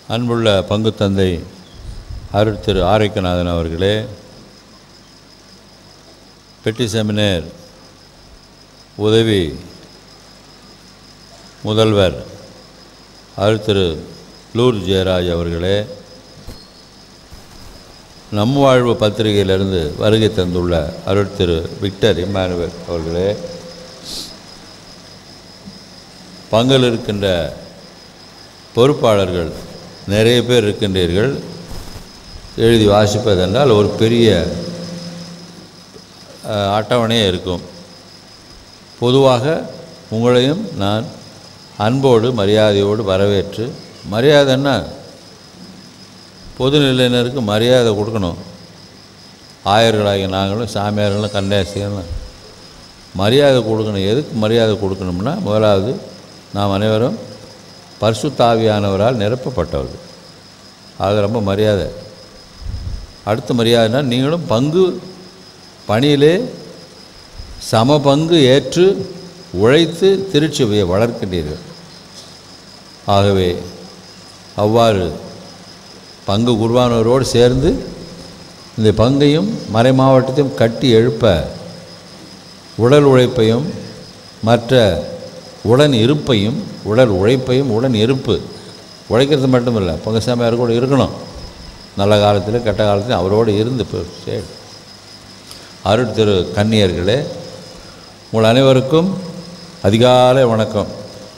அன்புள்ள பங்கு தந்தை அருள் திரு ஆரோக்கியநாதன் அவர்களே பெட்டி செமினர் உதவி முதல்வர் அருள் திரு லூர் ஜெயராஜ் அவர்களே நம் வாழ்வு பத்திரிகையிலிருந்து வருகை தந்துள்ள அருள் திரு விக்டர் இம்மானுவேல் அவர்களே பங்கில் இருக்கின்ற பொறுப்பாளர்கள் நிறைய பேர் இருக்கின்றீர்கள் எழுதி வாசிப்பதென்றால் ஒரு பெரிய அஹ், அட்டவணையே இருக்கும் பொதுவாக உங்களையும் நான் அன்போடு மரியாதையோடு வரவேற்று மரியாதைன்னா பொதுநிலையினருக்கு மரியாதை கொடுக்கணும் ஆயர்களாகிய நாங்களும் சாமியார்களும் கன்னியாசிகளும் மரியாதை கொடுக்கணும் எதுக்கு மரியாதை கொடுக்கணும்னா முதலாவது நாம் அனைவரும் பரிசுத்தாவியானவரால் நிரப்பப்பட்டவர்கள் அது ரொம்ப மரியாதை அடுத்த மரியாதைனா நீங்களும் பங்கு பணியிலே சம பங்கு ஏற்று உழைத்து திருச்சபையை வளர்க்கின்றீர்கள் ஆகவே அவ்வாறு பங்கு குருவானவரோடு சேர்ந்து இந்த பங்கையும் மறை மாவட்டத்தையும் கட்டி எழுப்ப உடல் உழைப்பையும் மற்ற உடன் இருப்பையும் உடல் உழைப்பையும் உடன் இருப்பு உழைக்கிறது மட்டுமில்லை பங்கு சாமியார் கூட இருக்கணும் நல்ல காலத்தில் கெட்ட காலத்தில் அவரோடு இருந்து இப்போ சரி அருள் திரு கன்னியர்களே உங்கள் அனைவருக்கும் அதிகாலை வணக்கம்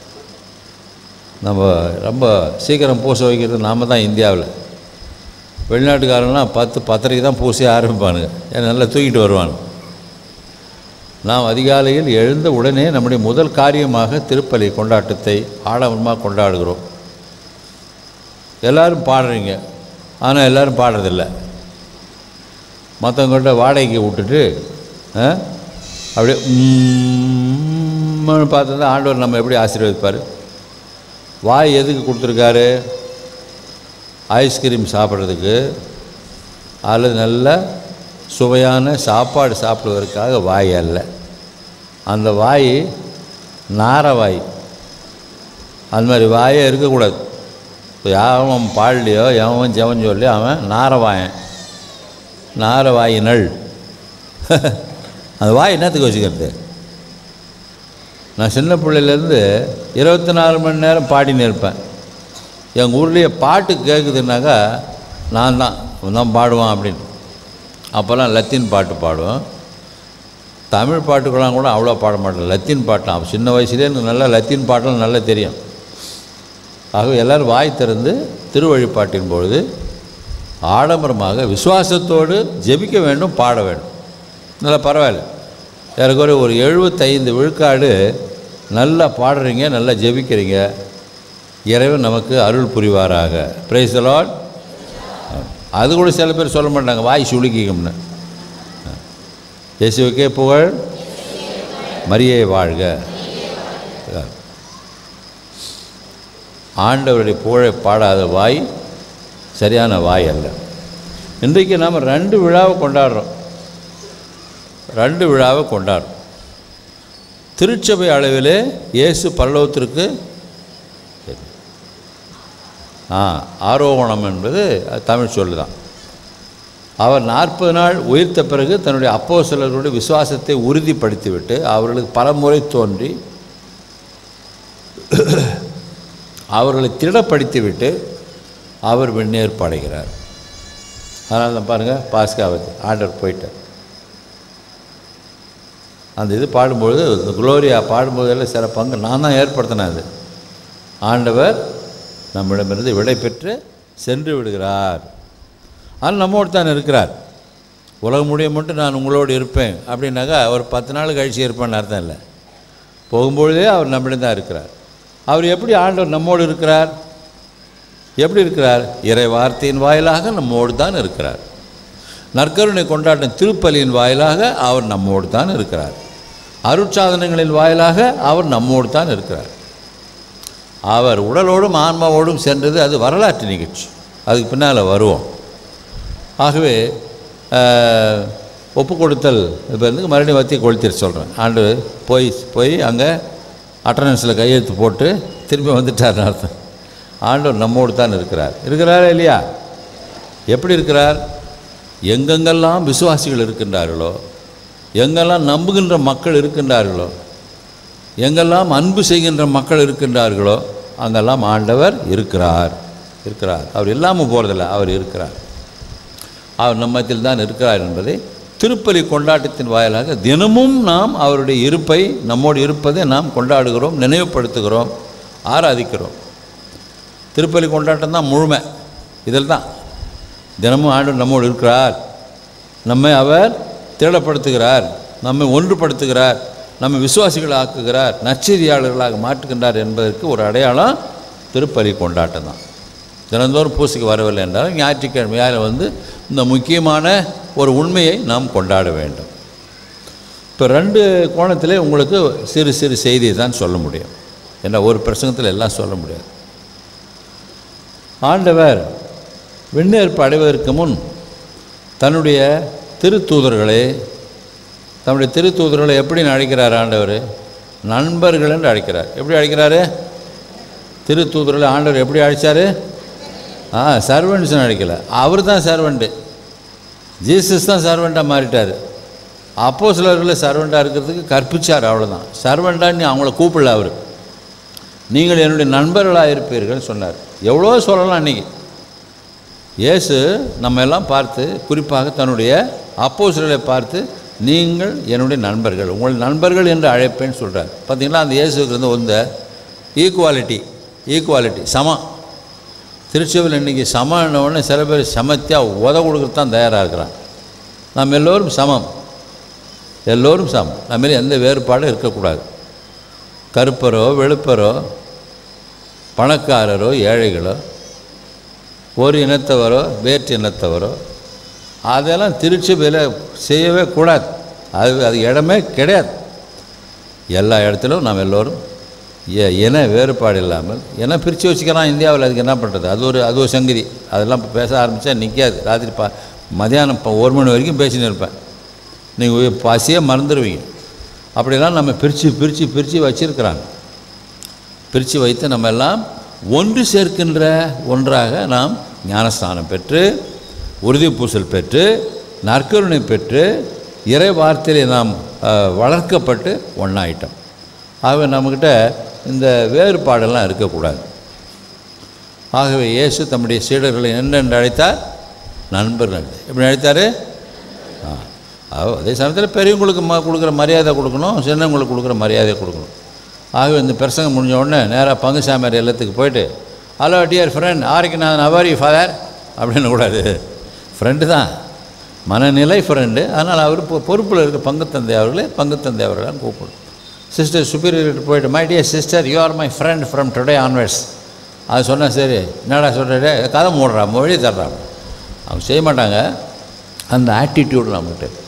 நம்ம ரொம்ப சீக்கிரம் பூச வைக்கிறது நாம் தான் இந்தியாவில் வெளிநாட்டுக்காரன்லாம் பத்து பத்தரைக்கு தான் பூசையே ஆரம்பிப்பானுங்க ஏன்னா நல்லா தூக்கிட்டு வருவானு நாம் அதிகாலையில் எழுந்த உடனே நம்முடைய முதல் காரியமாக திருப்பலி கொண்டாட்டத்தை ஆடம்பரமாக கொண்டாடுகிறோம் எல்லாரும் பாடுறீங்க ஆனால் எல்லாரும் பாடுறதில்ல மற்றவங்கள்ட்ட வாடகைக்கு விட்டுட்டு ஆ, அப்படியே உம்முன்னு பார்த்தா ஆண்டவர் நம்ம எப்படி ஆசீர்வதிப்பார் வாய் எதுக்கு கொடுத்துருக்காரு ஐஸ்கிரீம் சாப்பிட்றதுக்கு அல்லது நல்ல சுவையான சாப்பாடு சாப்பிடுவதற்காக வாய் அல்ல அந்த வாய் நார வாய் அந்த மாதிரி வாயே இருக்கக்கூடாது இப்போ யாவன் பாடலையோ எவன் ஜெவன் சொல்லி அவன் நாரவாயன் நாரவாயினள் அந்த வாய் என்னத்துக்கு வச்சுக்கிறது நான் சின்ன பிள்ளையிலேருந்து இருபத்தி நாலு மணி நேரம் பாடின்னு இருப்பேன் எங்கள் ஊர்லேயே பாட்டு கேட்குதுனாக்கா நான் தான் இவன் தான் பாடுவான் அப்படின்னு அப்போல்லாம் லத்தீன் பாட்டு பாடுவேன் தமிழ் பாட்டுக்கெல்லாம் கூட அவ்வளோ பாட மாட்டேன் லத்தீன் பாட்டு அப்போ சின்ன வயசுலேயே எனக்கு நல்லா லத்தீன் பாட்டெல்லாம் நல்லா தெரியும் ஆகவே எல்லோரும் வாய் திறந்து திருவழிப்பாட்டின் பொழுது ஆடம்பரமாக விசுவாசத்தோடு ஜெபிக்க வேண்டும் பாட வேண்டும் நல்லா பரவாயில்ல ஏறக்குறைய ஒரு எழுபத்தைந்து விழுக்காடு நல்லா பாடுறீங்க நல்லா ஜெபிக்கிறீங்க இறைவன் நமக்கு அருள் புரிவாராக பிரைஸ் லார்ட் அது கூட சில பேர் சொல்ல மாட்டாங்க வாய் சுளுக்கிக்கும்னு இயேசுவுக்கே புகழ் மரியை வாழ்க ஆண்டவருடைய புகழை பாடாத வாய் சரியான வாய் அல்ல இன்றைக்கு நாம் ரெண்டு விழாவை கொண்டாடுறோம் ரெண்டு விழாவை கொண்டாடுறோம் திருச்சபை அளவிலே இயேசு பரலோகத்திற்கு ஆ ஆரோகணம் என்பது அது தமிழ் சொல்லு தான் அவர் நாற்பது நாள் உயிர்த்த பிறகு தன்னுடைய அப்போ சிலர்களுடைய விசுவாசத்தை உறுதிப்படுத்திவிட்டு அவர்களுக்கு பலமுறை தோன்றி அவர்களை திடப்படுத்திவிட்டு அவர் வெந்நீர் படைகிறார் அதனால தான் பாருங்கள் பாஸ்காவத்து ஆர்டர் போயிட்டார் அந்த இது பாடும்பொழுது இந்த குளோரியா பாடும்போதெல்லாம் சில பங்கு நான் தான் ஏற்படுத்தினேன் அது ஆண்டவர் நம்மிடமிருந்து விடை பெற்று சென்று விடுகிறார் ஆனால் நம்மோடு தான் இருக்கிறார் உலகம் முடிய மட்டும் நான் உங்களோடு இருப்பேன் அப்படின்னாக்கா ஒரு பத்து நாள் கழிச்சு இருப்பேன்னு அர்த்தம் இல்லை போகும்பொழுதே அவர் நம்மிடம் தான் இருக்கிறார் அவர் எப்படி ஆண்டவர் நம்மோடு இருக்கிறார் எப்படி இருக்கிறார் இறை வார்த்தையின் வாயிலாக நம்மோடு தான் இருக்கிறார் நற்கருணை கொண்டாட்டம் திருப்பலியின் வாயிலாக அவர் நம்மோடு தான் இருக்கிறார் அருட்சாதனங்களின் வாயிலாக அவர் நம்மோடு தான் இருக்கிறார் அவர் உடலோடும் ஆன்மாவோடும் சென்றது அது வரலாற்று நிகழ்ச்சி அதுக்கு பின்னால் வருவோம் ஆகவே ஆஹ், ஒப்பு கொடுத்தல் இப்போ வந்து மறுபடியும் வத்தி கொளுத்திட சொல்கிறேன் ஆண்டு போய் போய் அங்கே அட்டண்டன்ஸில் கையெழுத்து போட்டு திரும்பி வந்துட்டார்னு அர்த்தம் ஆண்டவர் நம்மோடு தான் இருக்கிறார் இருக்கிறாரா இல்லையா எப்படி இருக்கிறார் எங்கெங்கெல்லாம் விசுவாசிகள் இருக்கின்றார்களோ எங்கெல்லாம் நம்புகின்ற மக்கள் இருக்கின்றார்களோ எங்கெல்லாம் அன்பு செய்கின்ற மக்கள் இருக்கின்றார்களோ அங்கெல்லாம் ஆண்டவர் இருக்கிறார் இருக்கிறார் அவர் இல்லாமல் போகிறதில்ல அவர் இருக்கிறார் அவர் நம்மத்தில் தான் இருக்கிறார் என்பதை திருப்பலி கொண்டாட்டத்தின் வாயிலாக தினமும் நாம் அவருடைய இருப்பை நம்மோடு இருப்பதை நாம் கொண்டாடுகிறோம் நினைவுபடுத்துகிறோம் ஆராதிக்கிறோம் திருப்பலி கொண்டாட்டம் தான் முழுமை இதில் தான் தினமும் ஆண்டு நம்மோடு இருக்கிறார் நம்மை அவர் திரளப்படுத்துகிறார் நம்மை ஒன்றுபடுத்துகிறார் நம்மை விசுவாசிகள் ஆக்குகிறார் நற்செய்தியாளர்களாக மாற்றுகின்றார் என்பதற்கு ஒரு அடையாளம் திருப்பலி கொண்டாட்டம் தான் தினந்தோறும் பூசைக்கு வரவில்லை என்றால் ஞாயிற்றுக்கிழமையால் வந்து இந்த முக்கியமான ஒரு உண்மையை நாம் கொண்டாட வேண்டும் இப்போ ரெண்டு கோணத்திலே உங்களுக்கு சிறு சிறு செய்தியை தான் சொல்ல முடியும் ஏன்னா ஒரு பிரசங்கத்தில் எல்லாம் சொல்ல முடியாது ஆண்டவர் விண்ணேற்பு அடைவதற்கு முன் தன்னுடைய திருத்தூதர்களை தன்னுடைய திருத்தூதர்களை எப்படி அழைக்கிறார் ஆண்டவர் நண்பர்கள் என்று அழைக்கிறார் எப்படி அழைக்கிறாரு திருத்தூதர்களை ஆண்டவர் எப்படி அழைச்சார் ஆ சர்வெண்ட்ஸ்னு அழைக்கல அவர் தான் சர்வெண்ட்டு ஜீசஸ் தான் சர்வெண்ட்டாக மாறிட்டார் அப்போ சிலர்களை சர்வெண்ட்டாக இருக்கிறதுக்கு கற்பிச்சார் அவ்வளோதான் சர்வெண்ட்டாக நீ அவங்கள கூப்பிடல அவர் நீங்கள் என்னுடைய நண்பர்களாக இருப்பீர்கள் சொன்னார் எவ்வளோ சொல்லலாம் இன்றைக்கி இயேசு நம்ம எல்லாம் பார்த்து குறிப்பாக தன்னுடைய அப்போஸ்தலரை பார்த்து நீங்கள் என்னுடைய நண்பர்கள் உங்கள் நண்பர்கள் என்று அழைப்பேன்னு சொல்கிறார் பார்த்தீங்களா அந்த இயேசுக்கு இருந்த இந்த ஈக்குவாலிட்டி ஈக்குவாலிட்டி சமம் திருச்செவில் இன்றைக்கி சமன்னொடனே சில பேர் சமத்தியாக உத கொடுக்கறது தான் தயாராக இருக்கிறான் நம்ம எல்லோரும் சமம் எல்லோரும் சமம் நம்ம எந்த வேறுபாடும் இருக்கக்கூடாது கருப்பரோ வெளுப்பரோ பணக்காரரோ ஏழைகளோ ஒரு இனத்தவரோ வேற்று இனத்தவரோ அதெல்லாம் திருச்சபையில் செய்யவே கூடாது அது அது இடமே கிடையாது எல்லா இடத்துலையும் நாம் எல்லோரும் எ- இன வேறுபாடு இல்லாமல் இன பிரித்து வச்சுக்கலாம் இந்தியாவில் அதுக்கு என்ன பண்ணுறது அது ஒரு அது ஒரு சங்கதி அதெல்லாம் இப்போ பேச ஆரம்பித்தா நிற்காது ராத்திரி பா மதியானம் இப்போ ஒரு மணி வரைக்கும் பேசின்னு இருப்பேன் நீங்கள் பசியே மறந்துடுவீங்க அப்படிலாம் நம்ம பிரித்து பிரித்து பிரித்து வச்சுருக்கிறாங்க பிரித்து வைத்து நம்ம எல்லாம் ஒன்று சேர்க்கின்ற ஒன்றாக நாம் ஞானஸ்தானம் பெற்று உறுதி பூசல் பெற்று நற்கருணை பெற்று இறை வார்த்தையிலே நாம் அஹ், வளர்க்கப்பட்டு ஒன்றாயிட்டோம் ஆகவே நம்மக்கிட்ட இந்த வேறுபாடெல்லாம் இருக்கக்கூடாது ஆகவே இயேசு தம்முடைய சீடர்களை என்னென்று அழைத்தார் நண்பர்கள் எப்படி அழைத்தார் ஆ அவ- அதே சமயத்தில் பெரியவங்களுக்கு ம கொடுக்குற மரியாதை கொடுக்கணும் சின்னவங்களுக்கு கொடுக்குற மரியாதை கொடுக்கணும் ஆகவே இந்த பிரசங்கம் முடிஞ்ச உடனே நேராக பங்கு சாமியார் இல்லத்துக்கு போயிட்டு ஹலோ டியர் ஃப்ரெண்ட் ஆரிக்கநாதன் அவர் ஃபாதர் அப்படின்னு கூடாது ஃப்ரெண்டு தான் மனநிலை ஃப்ரெண்டு அதனால் அவர் பொ- பொறுப்பில் இருக்க பங்கு தந்தை அவர்களே பங்கு தந்தை அவர்களாம் கூப்பிடும் சிஸ்டர் சுப்பீரியர்கிட்ட போயிட்டு my dear sister you are my friend from today onwards அது சொன்னால் சரி என்னடா சொல்கிறே கதை மூடுறா மொழி தர்றான் அவங்க செய்ய மாட்டாங்க அந்த ஆட்டிடியூடு நம்மகிட்ட இருக்கு.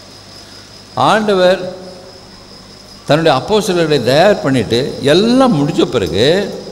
ஆண்டவர் தன்னுடைய அப்போஸ்தலர்களை தயார் பண்ணிட்டு எல்லாம் முடிச்ச பிறகு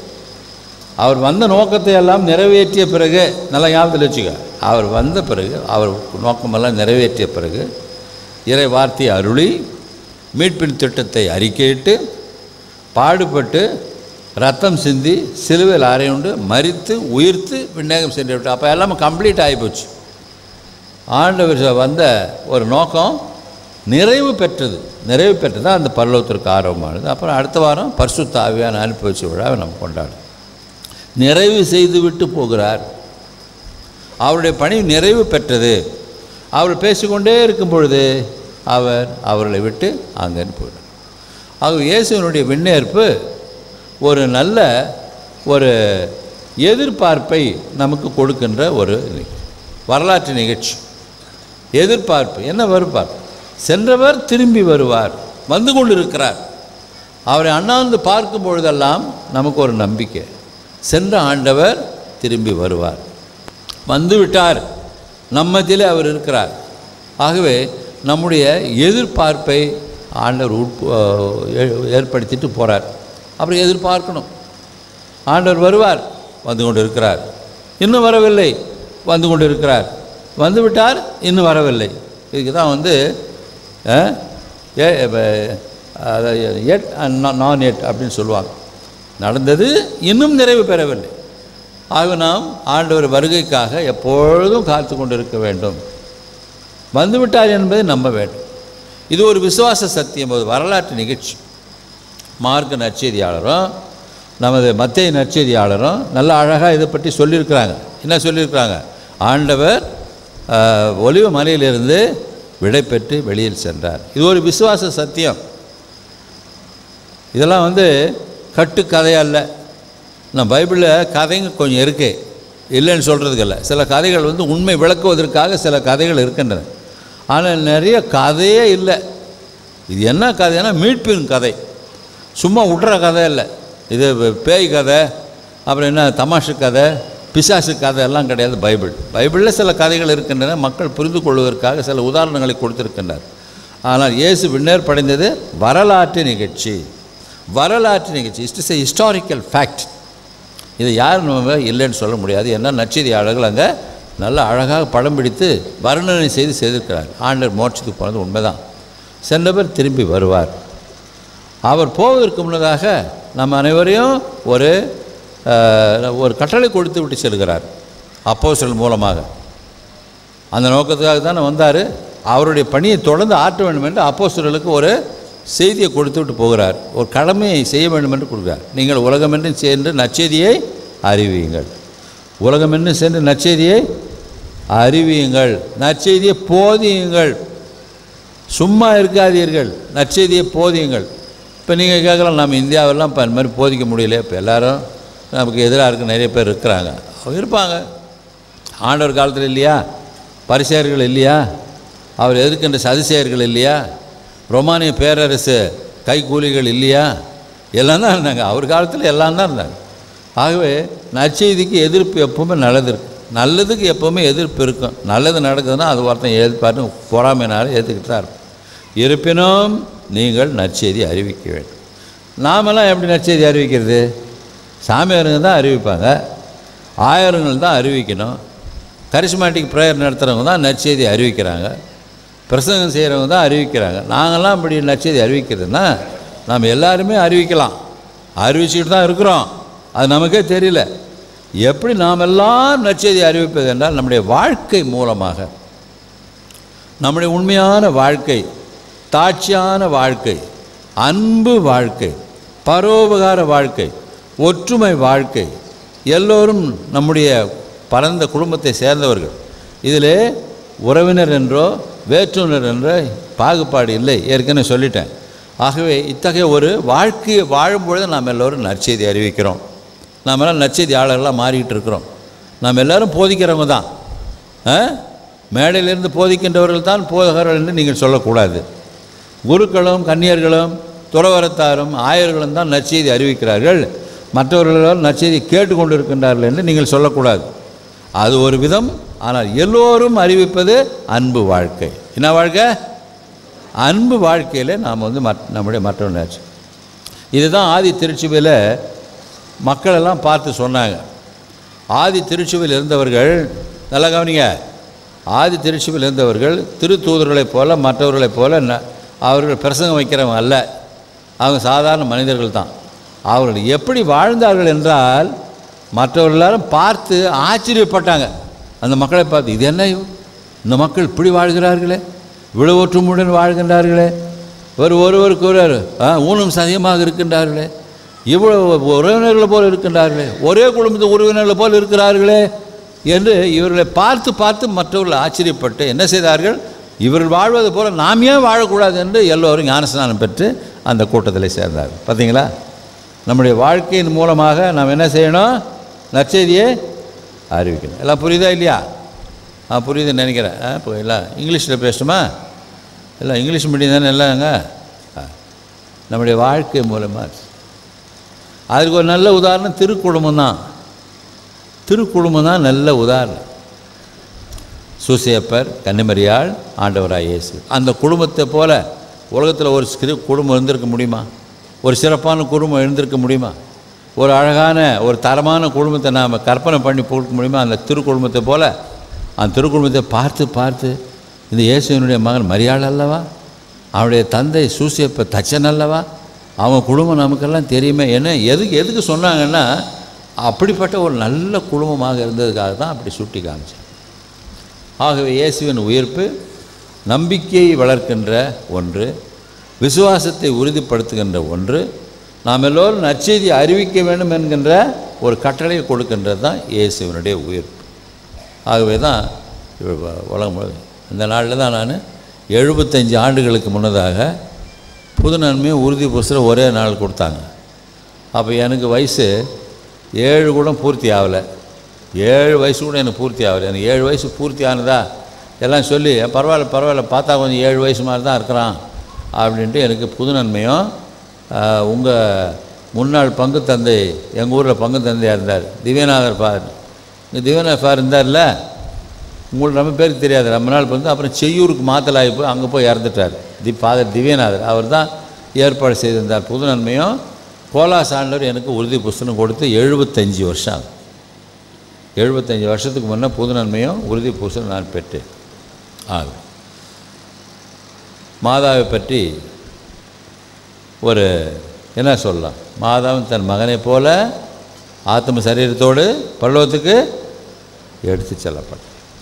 அவர் வந்த நோக்கத்தை எல்லாம் நிறைவேற்றிய பிறகு நல்லா ஞாபகத்தில் வச்சுக்க அவர் வந்த பிறகு அவர் நோக்கமெல்லாம் நிறைவேற்றிய பிறகு இறை வார்த்தையை அருளி மீட்பின் திட்டத்தை அறிக்கையிட்டு பாடுபட்டு ரத்தம் சிந்தி சிலுவையில் அறையுண்டு மரித்து உயிர்த்து விண்ணேகம் சென்று விட்டு அப்போ எல்லாமே கம்ப்ளீட் ஆகிப்போச்சு ஆண்டவர் வந்த ஒரு நோக்கம் நிறைவு பெற்றது நிறைவு பெற்றது தான் அந்த பரலோகத்திற்கு ஆர்வமானது அப்புறம் அடுத்த வாரம் பரிசுத்த ஆவியான அனுப்பி வச்ச விழாவை நம்ம கொண்டாடும் நிறைவு செய்துவிட்டு போகிறார் அவருடைய பணி நிறைவு பெற்றது அவர் பேசிக்கொண்டே இருக்கும் பொழுது அவர் அவர்களை விட்டு அங்கேன்னு போயிட்டார் ஆக இயேசுவினுடைய விண்ணேற்பு ஒரு நல்ல ஒரு எதிர்பார்ப்பை நமக்கு கொடுக்கின்ற ஒரு நிகழ்ச்சி. வரலாற்று நிகழ்ச்சி எதிர்பார்ப்பு என்ன வருப்பார் சென்றவர் திரும்பி வருவார் வந்து கொண்டிருக்கிறார் அவரை அண்ணாந்து பார்க்கும் பொழுதெல்லாம் நமக்கு ஒரு நம்பிக்கை சென்ற ஆண்டவர் திரும்பி வருவார் வந்து விட்டார் நம்மத்திலே அவர் இருக்கிறார் ஆகவே நம்முடைய எதிர்பார்ப்பை ஆண்டவர் உட்பு ஏ- ஏற்படுத்திட்டு போகிறார் அப்புறம் எதிர்பார்க்கணும் ஆண்டவர் வருவார் வந்து கொண்டு இருக்கிறார் இன்னும் வரவில்லை வந்து கொண்டு இருக்கிறார் வந்து விட்டார் இன்னும் வரவில்லை இதுக்கு தான் வந்து அஹ், ஏ எட் அண்ட் நான் எட் அப்படின்னு சொல்லுவாங்க நடந்தது இன்னும் நிறைவு பெறவில்லை ஆக நாம் ஆண்டவர் வருகைக்காக எப்பொழுதும் காத்து கொண்டிருக்க வேண்டும் வந்துவிட்டார் என்பதை நம்ப வேண்டும் இது ஒரு விசுவாச சத்தியம் ஒரு வரலாற்று நிகழ்ச்சி மார்க்க நற்செய்தியாளரும் நமது மத்திய நற்செய்தியாளரும் நல்ல அழகாக இதை பற்றி சொல்லியிருக்கிறாங்க என்ன சொல்லியிருக்கிறாங்க ஆண்டவர் ஆஹ், ஒலிவ மலையிலிருந்து விடை பெற்று வெளியில் சென்றார் இது ஒரு விசுவாச சத்தியம் இதெல்லாம் வந்து கட்டுக்கதை அல்ல நம்ம பைபிளில் கதைங்க கொஞ்சம் இருக்கு இல்லைன்னு சொல்கிறதுக்கு இல்லை சில கதைகள் வந்து உண்மை விளக்குவதற்காக சில கதைகள் இருக்கின்றன ஆனால் நிறைய கதையே இல்லை இது என்ன கதைன்னா மீட்பின் கதை சும்மா விட்ற கதை இல்லை இது பேய் கதை அப்புறம் என்ன தமாஷு கதை பிசாசு கதை எல்லாம் கிடையாது பைபிள் பைபிளில் சில கதைகள் இருக்கின்றன மக்கள் புரிந்து கொள்வதற்காக சில உதாரணங்களை கொடுத்திருக்கின்றார் ஆனால் இயேசு விண்ணேர் படைந்தது வரலாற்று நிகழ்ச்சி வரலாற்று நிகழ்ச்சி it is a historical fact இதை யாரும் நம்ம இல்லைன்னு சொல்ல முடியாது ஏன்னா நற்செய்தியாளர்கள் அங்கே நல்ல அழகாக படம் பிடித்து வர்ணனை செய்து செய்திருக்கிறார் ஆண்டவர் மோட்சத்துக்கு போனது உண்மைதான் சென்றவர் திரும்பி வருவார் அவர் போவதற்கு முன்னதாக நம்ம அனைவரையும் ஒரு அஹ், ஒரு கட்டளை கொடுத்து விட்டு செல்கிறார் அப்போஸ்தலர் மூலமாக அந்த நோக்கத்துக்காக தானே வந்தார் அவருடைய பணியை தொடர்ந்து ஆற்ற வேண்டும் என்று அப்போஸ்தலர்களுக்கு ஒரு செய்தியை கொடுத்து விட்டு போகிறார் ஒரு கடமையை செய்ய வேண்டும் என்று கொடுக்கிறார் நீங்கள் உலகமென்று சென்று நற்செய்தியை அறிவியுங்கள் உலகமென்று சென்று நற்செய்தியை அறிவியுங்கள் நற்செய்தியை போதியுங்கள் சும்மா இருக்காதீர்கள் நற்செய்தியை போதியுங்கள் இப்போ நீங்கள் கேட்கலாம் நம்ம இந்தியாவெல்லாம் இப்போ அந்த மாதிரி போதிக்க முடியல இப்போ எல்லாரும் நமக்கு எதிராக இருக்க நிறைய பேர் இருக்கிறாங்க அவங்க இருப்பாங்க ஆண்டவர் காலத்தில் இல்லையா பரிசேயர்கள் இல்லையா அவர் எதிர்க்கின்ற சதிசேயர்கள் இல்லையா ரொமானிய பேரரசு கைக்கூலிகள் இல்லையா எல்லாம் தான் இருந்தாங்க அவர் காலத்தில் எல்லாம் தான் இருந்தாங்க ஆகவே நற்செய்திக்கு எதிர்ப்பு எப்பவுமே நல்லது இருக்கு நல்லதுக்கு எப்பவுமே எதிர்ப்பு இருக்கும் நல்லது நடக்குதுன்னா அது ஒருத்தன் எதிர்பார்த்து பொறாமையினால ஏற்றுக்கிட்டு தான் இருக்கும் இருப்பினும் நீங்கள் நற்செய்தி அறிவிக்க வேண்டும் நாமெல்லாம் எப்படி நற்செய்தி அறிவிக்கிறது சாமியாருங்க தான் அறிவிப்பாங்க ஆயிரங்கள் தான் அறிவிக்கணும் கரிஸ்மாட்டிக் ப்ரேயர் நடத்துகிறவங்க தான் நற்செய்தி அறிவிக்கிறாங்க பிரசங்கம் செய்கிறவங்க தான் அறிவிக்கிறாங்க நாங்கள்லாம் இப்படி நற்செய்தி அறிவிக்கிறதுன்னா நாம் எல்லாருமே அறிவிக்கலாம் அறிவிச்சுக்கிட்டு தான் இருக்கிறோம் அது நமக்கே தெரியல எப்படி நாம் எல்லாம் நற்செய்தி அறிவிப்பது என்றால் நம்முடைய வாழ்க்கை மூலமாக நம்முடைய உண்மையான வாழ்க்கை தாட்சியான வாழ்க்கை அன்பு வாழ்க்கை பரோபகார வாழ்க்கை ஒற்றுமை வாழ்க்கை எல்லோரும் நம்முடைய பரந்த குடும்பத்தை சேர்ந்தவர்கள் இதிலே உறவினர் என்றோ வேற்றுனர் என்ற பாகுபாடு இல்லை ஏற்கனவே சொல்லிட்டேன் ஆகவே இத்தகைய ஒரு வாழ்க்கையை வாழும்பொழுது நாம் எல்லோரும் நற்செய்தி அறிவிக்கிறோம் நாம் எல்லாம் நற்செய்தியாளர்களாக மாறிக்கிட்டு இருக்கிறோம் நாம் எல்லாரும் போதிக்கிறவங்க தான் ஆ? மேடையிலிருந்து போதிக்கின்றவர்கள் தான் போதகர்கள் என்று நீங்கள் சொல்லக்கூடாது குருக்களும் கன்னியர்களும் துறவரத்தாரும் ஆயர்களும் தான் நற்செய்தி அறிவிக்கிறார்கள் மற்றவர்களெல்லாம் நற்செய்தி கேட்டுக்கொண்டு இருக்கின்றார்கள் என்று நீங்கள் சொல்லக்கூடாது அது ஒரு விதம் ஆனால் எல்லோரும் அறிவிப்பது அன்பு வாழ்க்கை என்ன வாழ்க்கை அன்பு வாழ்க்கையில் நாம் வந்து மற் நம்முடைய மற்றவங்க இதுதான் ஆதி திருச்சிவையில் மக்களெல்லாம் பார்த்து சொன்னாங்க ஆதி திருச்சுவையில் இருந்தவர்கள் நல்லா கவனிங்க ஆதி திருச்சுவையில் இருந்தவர்கள் திருத்தூதர்களைப் போல மற்றவர்களைப் போல ந- அவர்கள் பிரசங்கம் வைக்கிறவங்க அல்ல அவங்க சாதாரண மனிதர்கள் தான் அவர்கள் எப்படி வாழ்ந்தார்கள் என்றால் மற்றவர்கள் எல்லாரும் பார்த்து ஆச்சரியப்பட்டாங்க அந்த மக்களை பார்த்து இது என்ன இவ- இந்த மக்கள் இப்படி வாழ்கிறார்களே இவ்வளவு ஒற்றுமையுடன் வாழ்கின்றார்களே ஒரு ஒருவருக்கு ஒருவர் ஆ, ஊனம் சதியமாக இருக்கின்றார்களே இவ்வளவு உறவினர்களை போல் இருக்கின்றார்களே ஒரே குடும்பத்து உறவினர்களை போல் இருக்கிறார்களே என்று இவர்களை பார்த்து பார்த்து மற்றவர்கள் ஆச்சரியப்பட்டு என்ன செய்தார்கள் இவர்கள் வாழ்வது போல நாம் ஏன் வாழக்கூடாது என்று எல்லோரும் ஞானஸ்நானம் பெற்று அந்த கூட்டத்தில் சேர்ந்தார்கள் பார்த்தீங்களா நம்முடைய வாழ்க்கையின் மூலமாக நாம் என்ன செய்யணும் நற்செய்தியை அறிவிக்கணும் எல்லாம் புரியுதா இல்லையா ஆ புரியுதுன்னு நினைக்கிறேன் ஆ இப்போ எல்லாம் இங்கிலீஷில் பேசணுமா எல்லாம் இங்கிலீஷ் மீடியம் தானே எல்லாங்க ஆ. நம்முடைய வாழ்க்கை மூலமாக அதுக்கு ஒரு நல்ல உதாரணம் திருக்குடும்பம் தான் திருக்குடும்பம் தான் நல்ல உதாரணம் சூசையப்பர் கன்னிமரியாள் ஆண்டவராய் இயேசு அந்த குடும்பத்தை போல உலகத்தில் ஒரு சிறு குடும்பம் இருந்திருக்க முடியுமா ஒரு சிறப்பான குடும்பம் இருந்திருக்க முடியுமா ஒரு அழகான ஒரு தரமான குடும்பத்தை நாம் கற்பனை பண்ணி கொடுக்க முடியுமா அந்த திருக்குடும்பத்தை போல அந்த திருக்குடும்பத்தை பார்த்து பார்த்து இந்த இயேசுவினுடைய மகன் மரியாள் அல்லவா அவனுடைய தந்தை சூசியப்ப தச்சன் அல்லவா அவன் குடும்பம் நமக்கெல்லாம் தெரியுமே என்ன எதுக்கு எதுக்கு சொன்னாங்கன்னா அப்படிப்பட்ட ஒரு நல்ல குடும்பமாக இருந்ததுக்காக தான் அப்படி சுட்டி காமிச்சேன் ஆகவே இயேசுவின் உயிர்ப்பு நம்பிக்கையை வளர்க்கின்ற ஒன்று விசுவாசத்தை உறுதிப்படுத்துகின்ற ஒன்று நாம் எல்லோரும் நற்செய்தி அறிவிக்க வேண்டும் என்கின்ற ஒரு கட்டளையை கொடுக்கின்றது தான் இயேசுவினுடைய உயிர்ப்பு ஆகவே தான் இவ- உலகம் முழுவதும் இந்த நாளில் தான் நான் எழுபத்தஞ்சு ஆண்டுகளுக்கு முன்னதாக புது நன்மையும் உறுதி புஸ்தகம் ஒரே நாள் கொடுத்தாங்க அப்போ எனக்கு வயசு ஏழு கூட பூர்த்தி ஆகலை ஏழு வயசு கூட எனக்கு பூர்த்தி ஆகலை எனக்கு ஏழு வயசு பூர்த்தி ஆனதா எல்லாம் சொல்லி பரவாயில்ல பரவாயில்ல பார்த்தா கொஞ்சம் ஏழு வயசு மாதிரி தான் இருக்கிறான் அப்படின்ட்டு எனக்கு புது நன்மையும் உங்கள் முன்னாள் பங்கு தந்தை எங்கள் ஊரில் பங்கு தந்தையாக இருந்தார் திவ்யநாதர் ஃபார் இங்கே திவ்யநாதர் ஃபார் இருந்தார்ல உங்களுக்கு ரொம்ப பேருக்கு தெரியாது ரொம்ப நாள் வந்து அப்புறம் செய்யூருக்கு மாத்தலாகி போய் அங்கே போய் இறந்துட்டார் தி ஃபாதர் திவ்யநாதர் அவர் தான் ஏற்பாடு செய்திருந்தார் புது நன்மையும் கோலா சாண்டவர் எனக்கு உறுதி புஸ்தகம் கொடுத்து எழுபத்தஞ்சி வருஷம் ஆகுது எழுபத்தஞ்சி வருஷத்துக்கு முன்னே புது நன்மையும் உறுதி புஸ்தகம் நான் பெற்றேன் ஆகும் மாதாவை பற்றி ஒரு என்ன சொல்லலாம் மாதாவும் தன் மகனைப் போல ஆத்ம சரீரத்தோடு பல்லவத்துக்கு எடுத்து செல்லப்பட்டார்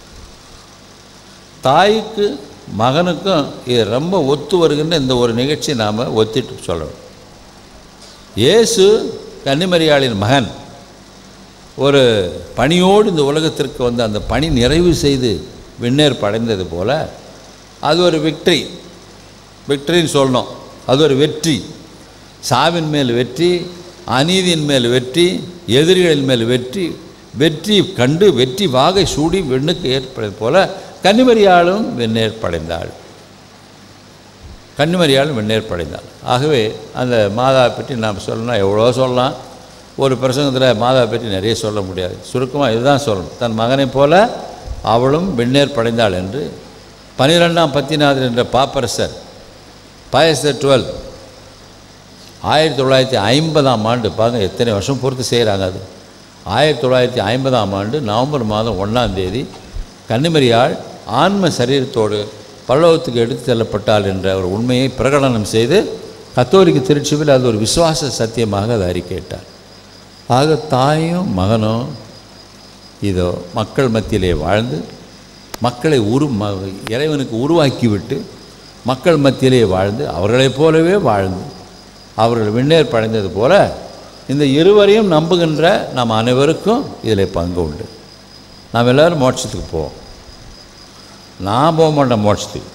தாய்க்கு மகனுக்கும் இது ரொம்ப ஒத்து வருகின்ற இந்த ஒரு நிகழ்ச்சி நாம் ஒத்திட்டு சொல்லணும் இயேசு கன்னிமரியாளின் மகன் ஒரு பணியோடு இந்த உலகத்திற்கு வந்து அந்த பணி நிறைவு செய்து விண்ணேற்பு அடைந்தது போல அது ஒரு விக்ட்ரி விக்ட்ரின்னு சொல்லணும் அது ஒரு வெற்றி சாவின் மேல் வெற்றி அநீதியின் மேல் வெற்றி எதிரிகளின் மேல் வெற்றி வெற்றி கண்டு வெற்றி வாகை சூடி வெண்ணுக்கு ஏற்பட்டது போல கன்னிமரியாளும் வெண்ணேற்படைந்தாள் கன்னிமரியாளும் வெண்ணேற்படைந்தாள் ஆகவே அந்த மாதாவை பற்றி நாம் சொல்லணும் எவ்வளோ சொல்லலாம் ஒரு பிரசங்கத்தில் மாதாவை பற்றி நிறைய சொல்ல முடியாது சுருக்கமாக இதுதான் சொல்லணும் தன் மகனைப் போல அவளும் வெண்ணேற்படைந்தாள் என்று பனிரெண்டாம் பத்திநாதர் என்ற பாப்பரசர் பாயச டுவெல் ஆயிரத்தி தொள்ளாயிரத்தி ஐம்பதாம் ஆண்டு பாருங்க எத்தனை வருஷம் பொறுத்து செய்கிறாங்க அது ஆயிரத்தி தொள்ளாயிரத்தி ஐம்பதாம் ஆண்டு நவம்பர் மாதம் ஒன்றாம் தேதி கன்னிமரியாள் ஆன்ம சரீரத்தோடு பல்லவத்துக்கு எடுத்து செல்லப்பட்டாள் என்ற ஒரு உண்மையை பிரகடனம் செய்து கத்தோலிக்க திருச்சிவில் அது ஒரு விசுவாச சத்தியமாக அதை அறிக்கையிட்டார் ஆக தாயும் மகனும் இதோ மக்கள் மத்தியிலே வாழ்ந்து மக்களை உரு ம இறைவனுக்கு உருவாக்கிவிட்டு மக்கள் மத்தியிலே வாழ்ந்து அவர்களைப் போலவே வாழ்ந்து அவர்கள் விண்ணேற்பு அடைந்தது போல இந்த இருவரையும் நம்புகின்ற நாம் அனைவருக்கும் இதில் பங்கு உண்டு நாம் எல்லோரும் மோட்சத்துக்கு போவோம் நான் போக மாட்டேன் மோட்சத்துக்கு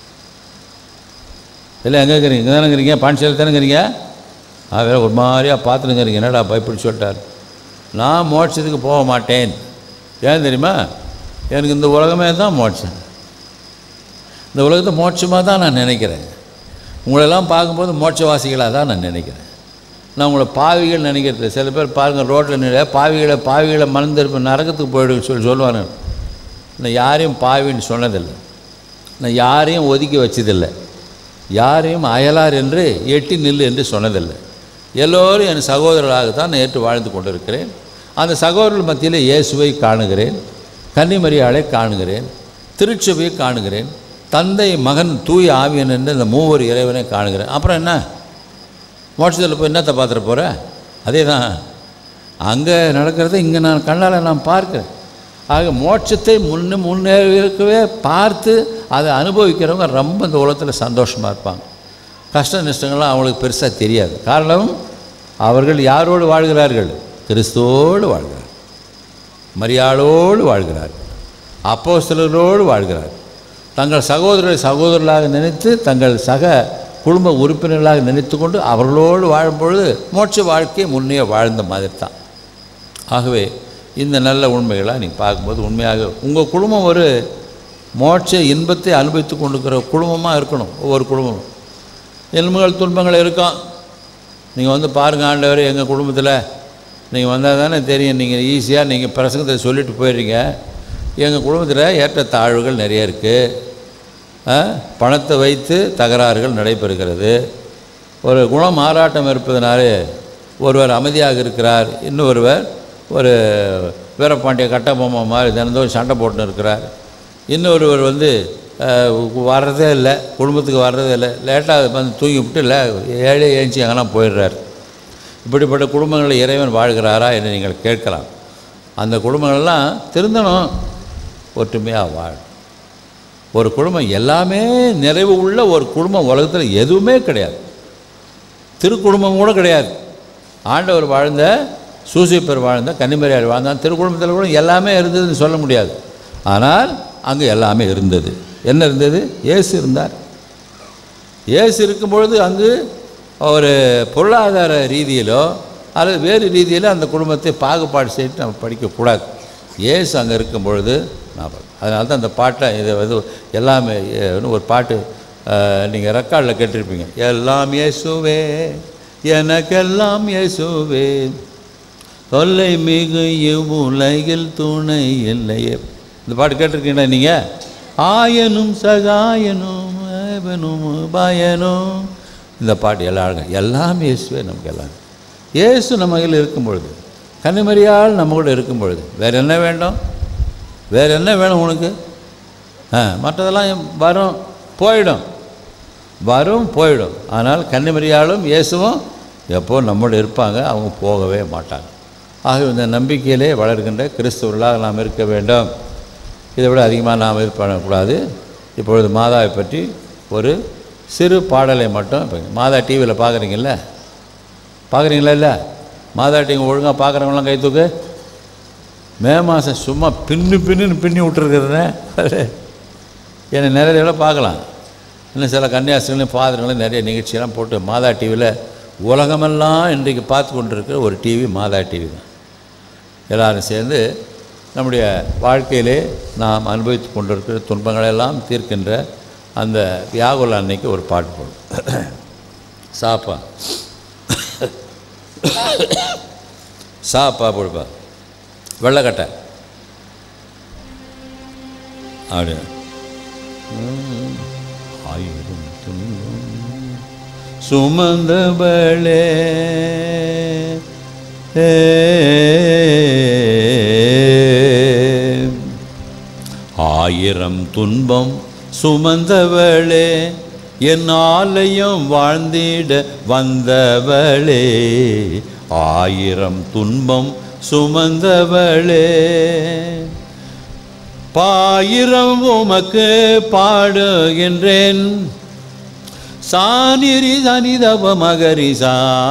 இல்லை எங்கே இருக்கிறீங்க இங்கே தானே இருக்கிறீங்க பாண்டிச்சேரி தானே இருக்கிறீங்க ஆ வேற ஒரு மாதிரியாக பார்த்துனுங்க இருக்கீங்க என்னடா பயப்படி சொல்லிட்டார் நான் மோட்சத்துக்கு போக மாட்டேன் ஏன் தெரியுமா எனக்கு இந்த உலகமே தான் மோட்சம் இந்த உலகத்தை மோட்சமாக தான் நான் நினைக்கிறேன் உங்களெல்லாம் பார்க்கும்போது மோட்சவாசிகளாக தான் நான் நினைக்கிறேன் நான் உங்களை பாவிகள் நினைக்கிறது சில பேர் பாருங்கள் ரோட்டில் நிலை பாவிகளை பாவிகளை மறந்துருப்ப நரகத்துக்கு போயிடுன்னு சொல்லி சொல்லுவாங்க நான் யாரையும் பாவின்னு சொன்னதில்லை நான் யாரையும் ஒதுக்கி வச்சதில்லை யாரையும் அயலார் என்று எட்டி நில்லு என்று சொன்னதில்லை எல்லோரும் என் சகோதரர்களாக தான் நான் ஏற்று வாழ்ந்து கொண்டிருக்கிறேன் அந்த சகோதரர்கள் மத்தியில் இயேசுவை காணுகிறேன் கன்னிமரியாளை காணுகிறேன் திருச்சபையை காணுகிறேன் தந்தை மகன் தூய ஆவியன் என்று இந்த மூவர் இறைவனை காணுகிறேன் அப்புறம் என்ன மோட்சத்தில் போய் என்னத்தை பார்த்துட போகிற அதே தான் அங்கே நடக்கிறத இங்கே நான் கண்ணால் நான் பார்க்கிறேன் ஆக மோட்சத்தை முன்னே முன்னேறவே பார்த்து அதை அனுபவிக்கிறவங்க ரொம்ப இந்த உலகத்தில் சந்தோஷமாக இருப்பாங்க கஷ்ட நஷ்டங்கள்லாம் அவங்களுக்கு பெருசாக தெரியாது காரணம் அவர்கள் யாரோடு வாழ்கிறார்கள் கிறிஸ்துவோடு வாழ்கிறார்கள் மரியாளோடு வாழ்கிறார்கள் அப்போஸ்தலரோடு வாழ்கிறார்கள் தங்கள் சகோதரரை சகோதரர்களாக நினைத்து தங்கள் சக குடும்ப உறுப்பினர்களாக நினைத்து கொண்டு அவர்களோடு வாழும்பொழுது மோட்ச வாழ்க்கையை முன்னே வாழ்ந்த மாதிரி தான் ஆகவே இந்த நல்ல உண்மைகளாக நீங்கள் பார்க்கும்போது உண்மையாக உங்கள் குடும்பம் ஒரு மோட்ச இன்பத்தை அனுபவித்து கொண்டிருக்கிற குடும்பமாக இருக்கணும் ஒவ்வொரு குடும்பமும் இன்பங்கள் துன்பங்கள் இருக்கும் நீங்கள் வந்து பாருங்கள் ஆண்டவர் எங்கள் குடும்பத்தில் நீங்கள் வந்தால் தானே தெரியும் நீங்கள் ஈஸியாக நீங்கள் பிரசங்கத்தை சொல்லிட்டு போயிடுறீங்க எங்கள் குடும்பத்தில் ஏற்ற தாழ்வுகள் நிறைய இருக்குது பணத்தை வைத்து தகராறுகள் நடைபெறுகிறது ஒரு குணம் மாறாட்டம் இருப்பதனாலே ஒருவர் அமைதியாக இருக்கிறார் இன்னொருவர் ஒரு வீரபாண்டிய கட்டபொம்மை மாதிரி தினந்தோறும் சண்டை போட்டுன்னு இருக்கிறார் இன்னொருவர் வந்து அஹ், வர்றதே இல்லை குடும்பத்துக்கு வர்றதே இல்லை லேட்டாக வந்து தூங்கி விட்டு இல்லை ஏழே ஏஞ்சி எங்கன்னா போயிடுறார் இப்படிப்பட்ட குடும்பங்களில் இறைவன் வாழ்கிறாரா என்று நீங்கள் கேட்கலாம் அந்த குடும்பங்கள்லாம் திருந்தணும் ஒற்றுமையாக வாழ ஒரு குடும்பம் எல்லாமே நிறைவு உள்ள ஒரு குடும்பம் உலகத்தில் எதுவுமே கிடையாது திருக்குடும்பம் கூட கிடையாது ஆண்டவர் வாழ்ந்த சூசிப்பர் வாழ்ந்த கன்னிமரியார் வாழ்ந்தான் திருக்குடும்பத்தில் கூட எல்லாமே இருந்ததுன்னு சொல்ல முடியாது ஆனால் அங்கே எல்லாமே இருந்தது என்ன இருந்தது இயேசு இருந்தார் இயேசு இருக்கும் பொழுது அங்கு ஒரு பொருளாதார ரீதியிலோ அல்லது வேறு ரீதியிலோ அந்த குடும்பத்தை பாகுபாடு செய்து நம்ம படிக்கக்கூடாது இயேசு அங்கே இருக்கும் பொழுது நான் அதனால தான் அந்த பாட்டை இதை வந்து எல்லாமே எ- இன்னும் ஒரு பாட்டு நீங்கள் ரெக்கார்டில் கேட்டிருப்பீங்க எல்லாம் இயேசுவே எனக்கெல்லாம் இயேசுவே தொல்லை மிகு இவ்வுலகில் துணை இல்லையே இந்த பாட்டு கேட்டிருக்கீங்களா நீங்கள் ஆயனும் சகாயனும் ஏவனும் பயனும் இந்த பாட்டு எல்லாரும் எல்லாம் இயேசுவே நமக்கு எல்லாம் இயேசு நம்ம கையில் இருக்கும் பொழுது கன்னிமரியால் நம்ம கூட இருக்கும் பொழுது வேறு என்ன வேண்டும் வேறு என்ன வேணும் உனக்கு ஆ மற்றதெல்லாம் வரும் போயிடும் வரும் போயிடும் ஆனால் கன்னிமரியாலும் இயேசுவும் எப்போ நம்மோடு இருப்பாங்க அவங்க போகவே மாட்டாங்க ஆகவே இந்த நம்பிக்கையிலே வளர்கின்ற கிறிஸ்தவர்களாக நாம் இருக்க வேண்டும் இதை விட அதிகமாக நாம் இது பண்ணக்கூடாது இப்பொழுது மாதாவை பற்றி ஒரு சிறு பாடலை மட்டும் இப்போ மாதா டிவியில் பார்க்குறீங்கல்ல பார்க்குறீங்களா இல்லை மாதா டிவி ஒழுங்காக பார்க்குறவங்களாம் கை தூக்கு மே மாதம் சும்மா பின்னு பின்னுன்னு பின்னி விட்டுருக்குறேன் என்னை நிறைய தடவை பார்க்கலாம் இன்னும் சில கன்னியாஸ்திரிகளையும் ஃபாதர்களையும் நிறைய நிகழ்ச்சியெல்லாம் போட்டு மாதா டிவியில் உலகமெல்லாம் இன்றைக்கு பார்த்து கொண்டிருக்கிற ஒரு டிவி மாதா டிவி தான் எல்லாரும் சேர்ந்து நம்முடைய வாழ்க்கையிலே நாம் அனுபவித்து கொண்டிருக்கிற துன்பங்களெல்லாம் தீர்க்கின்ற அந்த வியாகுல அன்னைக்கு ஒரு பாட்டு போடும் சாப்பா சாப்பா போடுப்பா வெள்ளைக்கட்டை அப்படி ம், ஆயிரம் துன்பம் சுமந்தவளே ஏ, ஆயிரம் துன்பம் சுமந்தவளே என் ஆலயம் வாழ்ந்திட வந்தவளே ஆயிரம் துன்பம் சுமந்தவளே பாயிரம் உமக்கு பாடுகின்றேன் சானிரி சனிதவ மகரிசா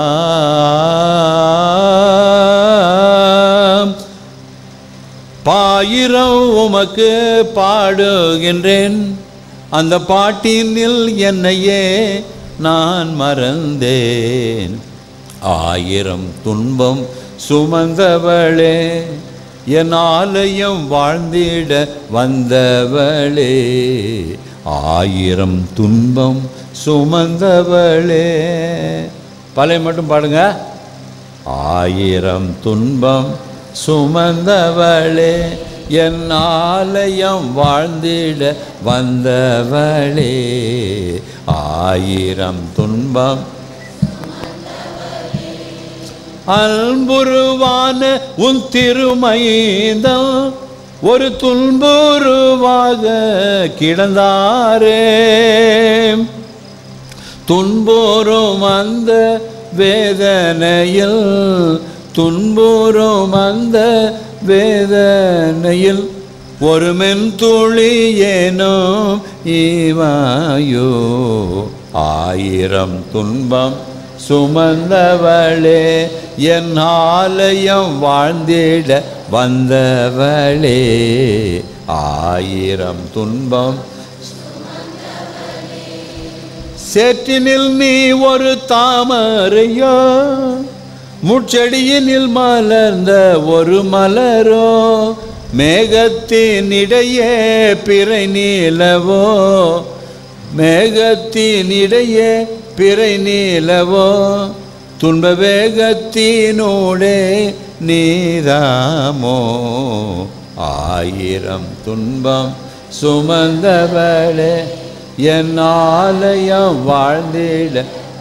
பாயிரம் உமக்கு பாடுகின்றேன் அந்த பாட்டினில் என்னையே நான் மறந்தேன் ஆயிரம் துன்பம் சுமந்தவளே என் ஆலயம் வாழ்ந்திட வந்தவளே ஆயிரம் துன்பம் சுமந்தவளே பழைய மட்டும் பாடுங்க ஆயிரம் துன்பம் சுமந்தவளே என் ஆலயம் வாழ்ந்திட வந்தவளே ஆயிரம் துன்பம் அன்புருவான உன் திருமைந்தம் ஒரு துன்புருவாக கிடந்தாரே துன்போரும் அந்த வேதனையில் துன்போரும் அந்த வேதனையில் ஒரு மென் துளி ஏனோ ஈவாயோ ஆயிரம் துன்பம் சுமந்தவளே என் ஆலயம் வாழ்ந்திட வந்தவளே ஆயிரம் துன்பம் சேற்றினில் நீ ஒரு தாமரையோ முச்செடியினில் மலர்ந்த ஒரு மலரோ மேகத்தினிடையே பிறை நீலவோ மேகத்தினிடையே பிறை நீலவோ துன்ப வேகத்தினூடே நீதாமோ ஆயிரம் துன்பம் சுமந்தவளே என் ஆலயம் வாழ்ந்திட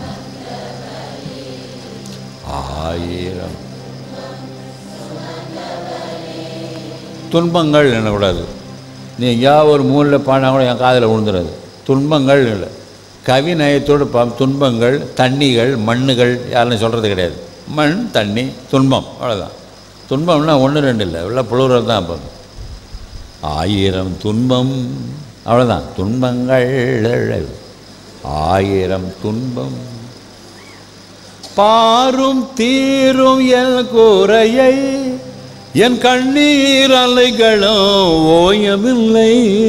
ஆயிரம் துன்பங்கள் என்னக்கூடாது நீ எங்கேயாவது ஒரு மூலையில் பாடினா கூட என் காதில் விழுந்துடாது துன்பங்கள் இல்லை கவி நயத்தோடு பா துன்பங்கள் தண்ணிகள் மண்ணுகள் யாருன்னு சொல்கிறது கிடையாது மண் தண்ணி துன்பம் அவ்வளோதான் துன்பம்னா ஒன்று ரெண்டு இல்லை எல்லாம் புழுவுறது தான் அப்போ ஆயிரம் துன்பம் அவ்வளோதான் துன்பங்கள் ஆயிரம் துன்பம் பாரும் தீரும் என் குறையை என் கண்ணீர் அலைகளும் ஓயமில்லை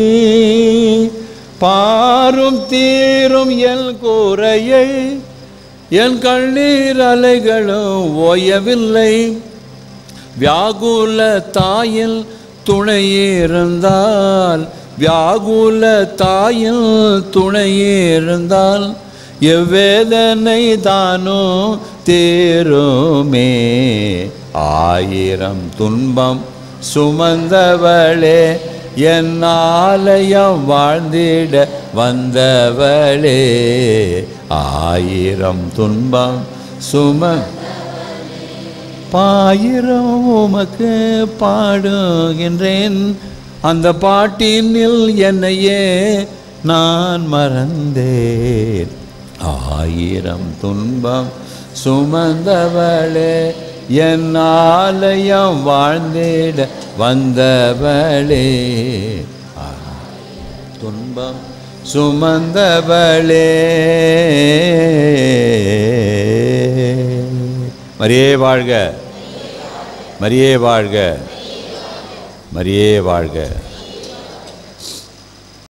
பாரும் தீரும் என் குறையை என் கண்ணீர் அலைகளும் ஓயவில்லை வியாகுல தாயில் துணையிருந்தால் வியாகுல தாயில் துணையிருந்தால் எவ்வேதனை தானோ தேருமே ஆயிரம் துன்பம் சுமந்தவளே என் ஆலயம் வாழ்ந்திட வந்தவளே ஆயிரம் துன்பம் சும பாயிரம் உமக்கு பாடுகின்றேன் அந்த பாட்டினில் என்னையே நான் மறந்தேன் ஆயிரம் துன்பம் சுமந்தவளே என் ஆலயம் வாழ்ந்திட வந்தவளே துன்பம் சுமந்தவளே மரியே வாழ்க மரியே வாழ்க மரியே வாழ்க